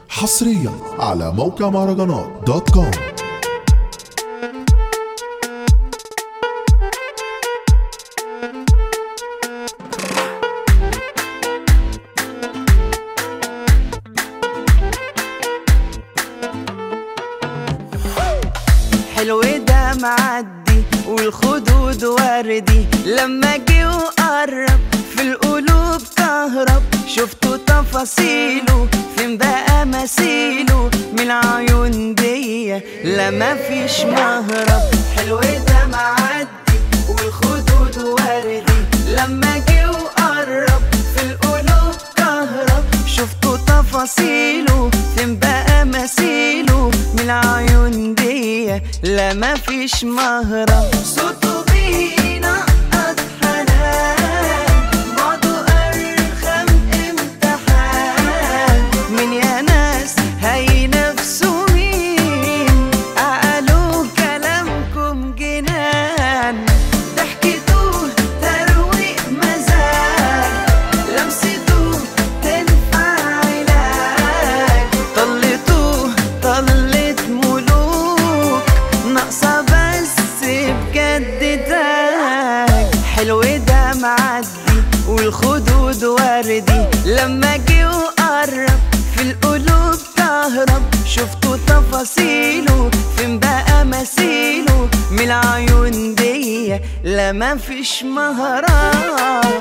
حصريا على موقع مهرجانات دوت كوم حلو ده معدي والخدود وردي لما جه وقرب في القلوب كهرب شفتوا تفاصيله فين بقى مثيله من العيون دي لا مفيش مهرب حلو ده معدي والخدود وردي لما جه وقرب في القلوب كهرب شفتوا تفاصيله فين بقى مثيله من العيون دي لا مفيش مهرب صوته بينقط حنان بعده أرخم امتحان من يا ناس هينافسوا مين قالوا كلامكم جنان ضحكته ترويق مزاج لمسته تنفع علاج طلته طلت ملوك ناقصة بس بجد تاج حلو ده معدي والخدود وردي لما جه وقرب في القلوب تهرب شفتوا تفاصيله فين بقى مثيله من العيون دي لا مفيش مهرب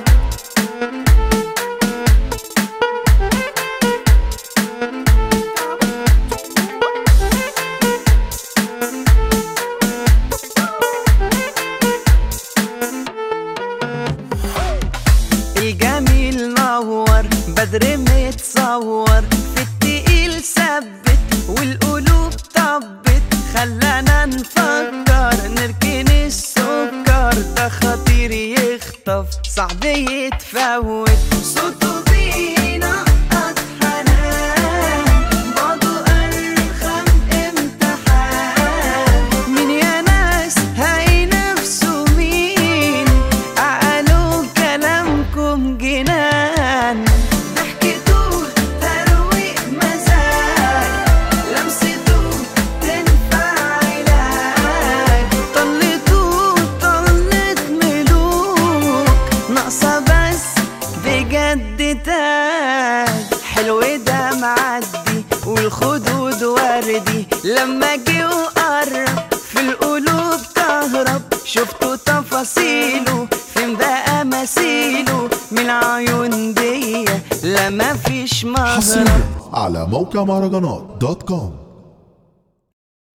الجميل نور بدر متصور في التقيل ثبت والقلوب طبت خلانا نفكر نركن السكر ده خطير يخطف صعب يتفوت صوته بينقط حنان بعده أرخم امتحان من يا ناس هينافسوا مين قالوا كلامكم جنان ضحكته ترويق مزاج لمسته تنفع علاج طلته طلت ملوك ناقصة بس بجد تاج حلو ده معدي والخدود وردي لما جه وقرب في القلوب تهرب شفتوا تفاصيله فين بقى مثيله من العيون دي لا مفيش مهرب حصريا على موقع مهرجانات دوت كوم